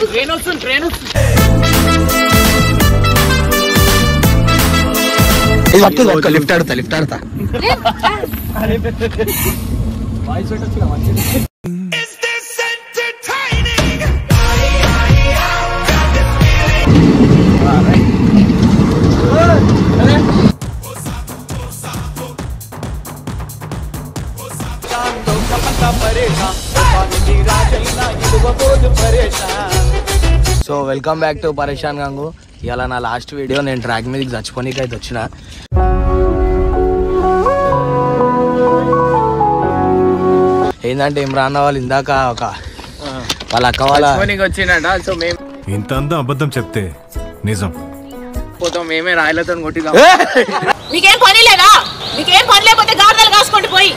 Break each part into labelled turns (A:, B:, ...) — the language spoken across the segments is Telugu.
A: ట్రైన్ వస్తుంది ట్రైన్ వస్తుంది
B: ఇది పట్టుకుంది ఒక్క లిఫ్ట్ ఆడుతా లిఫ్ట్ ఆడుతా సో వెల్కమ్ బ్యాక్ టు పరేషాన్ గంగు ఇవాళ నా లాస్ట్ వీడియో నేను ట్రాక్ మీదకి చచ్చిపోనీకి అయితే వచ్చిన ఏంటంటే ఇమ్రాన్ వాళ్ళు ఇందాక ఒక వాళ్ళ అక్క వాళ్ళ
A: ఫోన్కి వచ్చిండట సో మేము
C: ఇంత అందం అబద్ధం చెప్తే నిజం
A: పోతాం మేమే రాయలతో కొట్టిగా
D: నీకేం పని లేదా నీకేం పని లేకపోతే గాడిదలు కాసుకోండి పోయి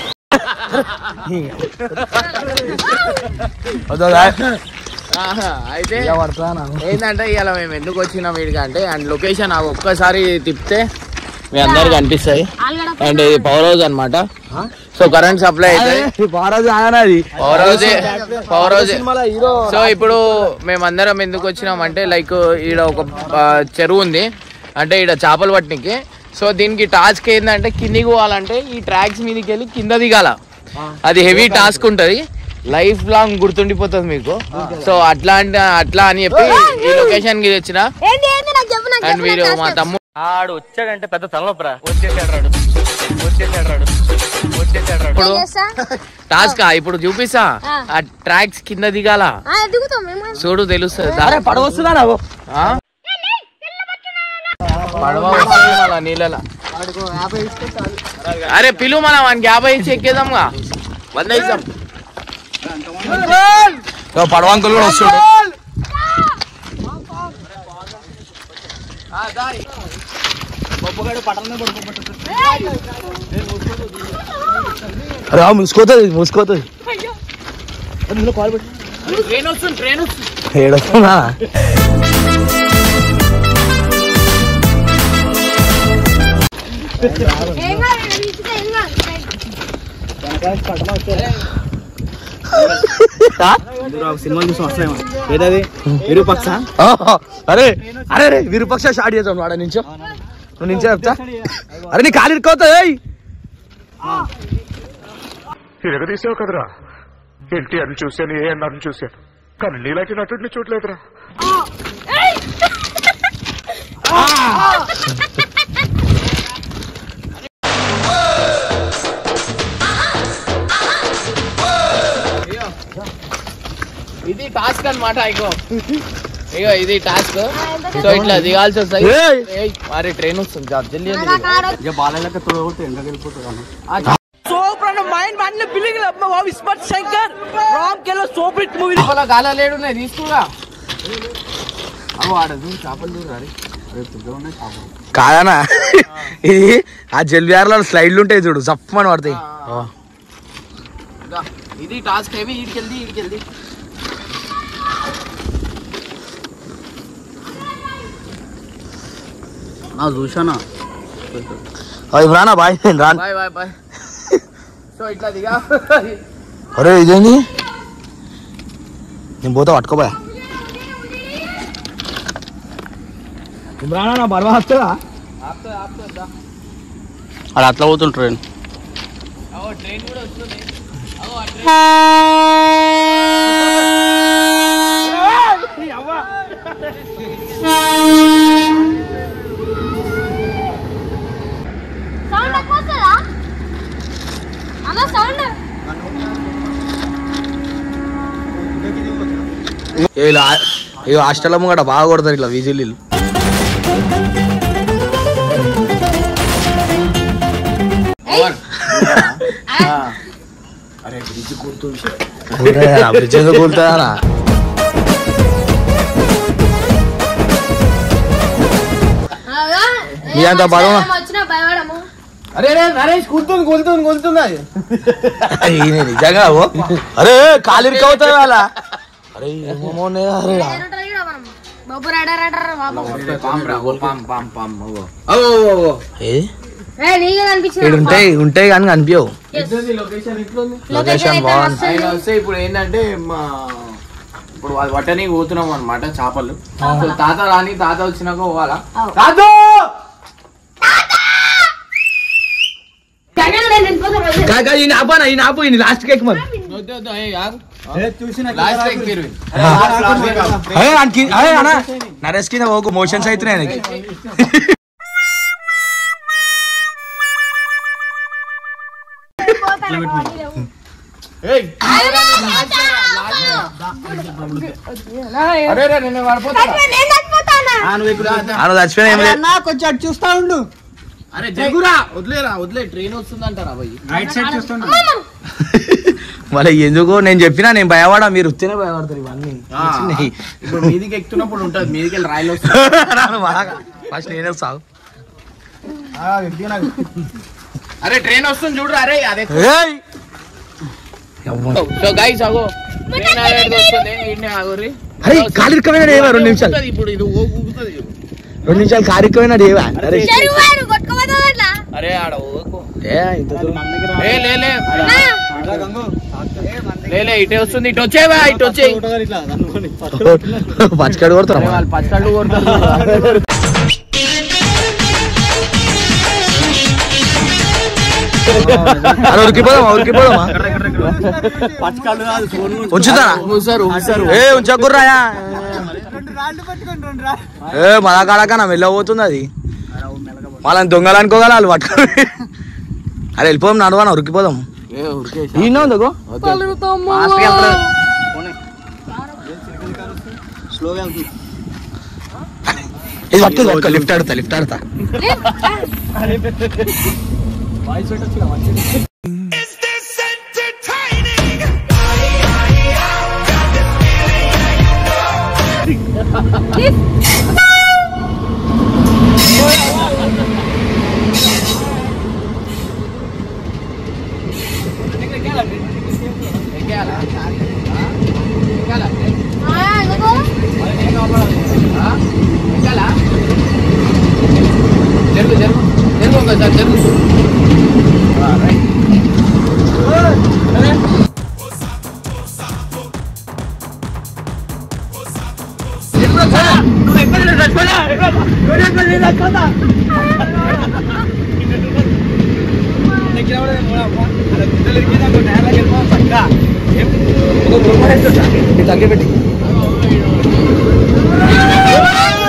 B: వద్దా?
A: అయితే
B: ఇక పడుతుందా నాకు?
A: ఏంటంటే ఇవాళ మేము ఎందుకు వచ్చినాం వీడికి అంటే అండ్ లొకేషన్ ఆ ఒక్కసారి తిప్పితే మీ అందరికి కనిపిస్తాయి అండ్ ఇది పవర్ హౌస్ అనమాట సో కరెంట్ సప్లై అయితే
B: ఈ బారాజు ఆయన అది
A: power house power house so ఇప్పుడు మేమందరం ఎందుకు వచ్చినాం అంటే లైక్ ఈడ ఒక ఆ, చెరువు ఉంది అంటే ఈడ చేపలు పట్టనికి సో దీనికి టాస్క్ ఏంటంటే కిందికి పోవాలంటే ఈ ట్రాక్స్ మీదకి వెళ్ళి కింద దిగాల అది హెవీ టాస్క్ ఉంటది లైఫ్ లాంగ్ గుర్తుండిపోతుంది మీకు సో అట్లా అంటే అట్లా అని చెప్పి ఈ లొకేషన్ కి తెచ్చిన
D: ఏంటి ఏంటి నాకు చెప్పు నాకు
A: అండ్ వీరు మా తమ్ముడు
E: ఆడు వచ్చాడంటే పెద్ద తలనొప్పరా వచ్చేసాడు రాడు వచ్చేసాడు రాడు వచ్చేసాడు రాడు
A: ఇప్పుడు
D: చేస్తా
A: టాస్క్ ఇప్పుడు చూపిస్తా
D: ఆ.
A: ఆ ట్రాక్స్ కింద దిగాల
D: ఆ, దిగుతాం మేము
A: చూడు తెలుస్తుంది
B: అరే పడవ వస్తుందా నాకు
A: ఆ? పడవ వస్తుంది మళ్ళా నీళ్ళలో అరే పిలు మనం వానికి యాభై ఇచ్చి ఎక్కేదాంగా వంద ఇస్తాం
B: ఇగో పడవ అంకుల్ కూడా వస్తుండు అరే ముసుకోతుంది ముసుకోతుంది
A: ట్రైన్ వస్తుంది ట్రైన్ వస్తుంది
B: ఏడొస్తుందా
D: ఏం కాదు, ఇచ్చితే ఏం కాదు.
B: ఆహా. అరే అరే రే విరుపక్ష స్టార్ట్ చేద్దాం వాడ నుంచో నువ్వు నుంచో చెప్తా అరే నీ కాలు ఇరుకోతుంది ఏయ్
C: ఎరగదీసావు కదరా ఎన్టీఆర్ని చూశాను ఏ అన్నారని చూశాను కానీ నీలాంటి నటుడిని చూడలేదురా
A: ఇది టాస్క్ అన్నమాట ఇగో ఇగో ఇది టాస్క్ సో ఇట్లా దిగాల్సి వస్తాయి
B: ఏయ్.
A: ఏయ్, అరే ట్రైన్ వస్తుంది జా, జల్దీ జల్దీ
D: నాకు ఆడ
A: లోపల గాల లేడు నేను తీసుకురా అవు ఆడదు చేపలు దూరాలి
B: కాదనా ఇది ఆ జల్విఆర్లో స్లైడ్లు ఉంటాయి చూడు జప్పమని పడతాయి
A: ఇదా, ఇది టాస్క్ ఏమి ఈడికెళ్ళి ఈడికెళ్ళి
E: చూసానా
B: అది రానా బాయ్ నేను రాను
A: బాయ్ బాయ్ బాయ్ సో ఇట్లా దిగా
B: అరే ఇదేంది నేను పోతా పట్టుకోబోయా రానా నా బర్వా వస్తుందా
A: ఆపుతా ఆపుతా
E: అది అట్లా పోతుంటారు
A: అవో ట్రైన్ కూడా వస్తుంది అవో ఆ ట్రైన్
D: సౌండ్ ఎక్కువ వస్తుందా అన్న సౌండ్
B: ఇలా ఇక హాస్టల్ కూడా బాగా కొడతారు ఇట్లా విజిల్ బ్రిడ్జ్ ఎందుకు కూలుతుందా మీ అంత బరువు?
D: వచ్చినా భయపడము
A: అరే రే నరేష్ కూర్తుంది కూర్తుంది కూర్తుంది అది
B: ఈయన నిజంగా ఓ. అరే కాలిరికి అవుతుంది అలా అరే ఏమో అరే
D: ఏమంటారు ఈడ మనం? బాబు రాడారు అంటారు బాబు
A: పామ్ రా పామ్ పామ్ పామ్ అవో అవో
B: ఏ
D: ఏ నీకే కనిపించింది
B: ఇక్కడ ఉంటాయి ఉంటాయి కానీ కనిపించవు
A: ఎట్లుంది లొకేషన్ ఎట్లుంది
B: లొకేషన్ బాగుంది
A: ఆయన వస్తే ఇప్పుడు ఏంటంటే మా ఇప్పుడు అది వట్టని పోతున్నాం అనమాట చేపలు సో తాత రాని తాత వచ్చినాక పోవాలా
D: అవు.
A: తాత
B: కాకా ఈయన ఆపానా ఈయన ఆపు ఈయన లాస్ట్ కేక్ మరి
A: లాస్ట్ ఎక్కిరు
B: అరే ఆయనకి అరే అన్న నరేష్ కింద ఒక మోషన్స్ అవుతున్నాయి ఆయనకి
A: అరే రే నేను పడిపోతా
B: ఆయన చచ్చిపోయిన ఏం లేదు
F: కొంచెం అటు చూస్తా ఉండు
A: అరే జగురా వదిలేరా వదిలే ట్రైన్ వస్తుందంటారా భయ్
F: రైట్ సైడ్ చూస్తుండు
B: మళ్ళీ ఎందుకు నేను చెప్పినా నేను భయపడా మీరు వస్తేనే భయపడతారు ఇవన్నీ చిన్నవి.
A: ఇప్పుడు మీదికి ఎక్కుతున్నప్పుడు ఉంటుంది మీదికి వెళ్ళి రాయలు వస్తుంది
B: ఫస్ట్ నేనే సాగు
A: అరే ట్రైన్ వస్తుంది చూడు అరే అదే
B: ఏయ్!
A: సో గైస్ అగో ట్రైన్ అనేది వస్తుంది ఈడనే ఆగుర్రి
B: అరే కాలిరికమైన ఏవా రెండు నిమిషాలు
A: ఊగుతుంది ఇప్పుడు ఇది ఊ- ఊగుతుంది
B: రెండు నిమిషాలు కాలిరికమైన ఏవా అరే
A: అరే ఆడ ఊగు
B: ఏ, ఇంత దూరం.
A: ఏ లే లే లే లే ఇటే వస్తుంది ఇటు వచ్చేవా ఇటు వచ్చేయి
B: పచ్చకాడు కొడతారా
A: అరే వాళ్ళు పచ్చళ్ళు కొడతారు
B: అరే ఉరికిపోదామా ఉరికిపోదామా ఉంచుతారా
A: ఊగుతారు ఊగుతారు
B: ఏ ఉంచకుర్రాయా ఏ మళ్ళా కాడకనా వెళ్ళబోతుంది అది వాళ్ళని దొంగలు అనుకోగల వాళ్ళు పట్టుకొని అరే వెళ్ళిపోదాం నడవనా ఉరికిపోదాం
A: ఏ ఉరికేసి
B: ఈయన ఉందగో ఇది పట్టుకో పట్టుకో లిఫ్ట్ ఆడతా లిఫ్ట్ ఆడతా
A: ఎక్కాలా? ఎక్కాలా? ఆ? ఎక్కాలా? జరుగు జరుగు జరుగు ఒకసారి జరుగు ఆ, రైట్.
B: తగ్గిపెట్టి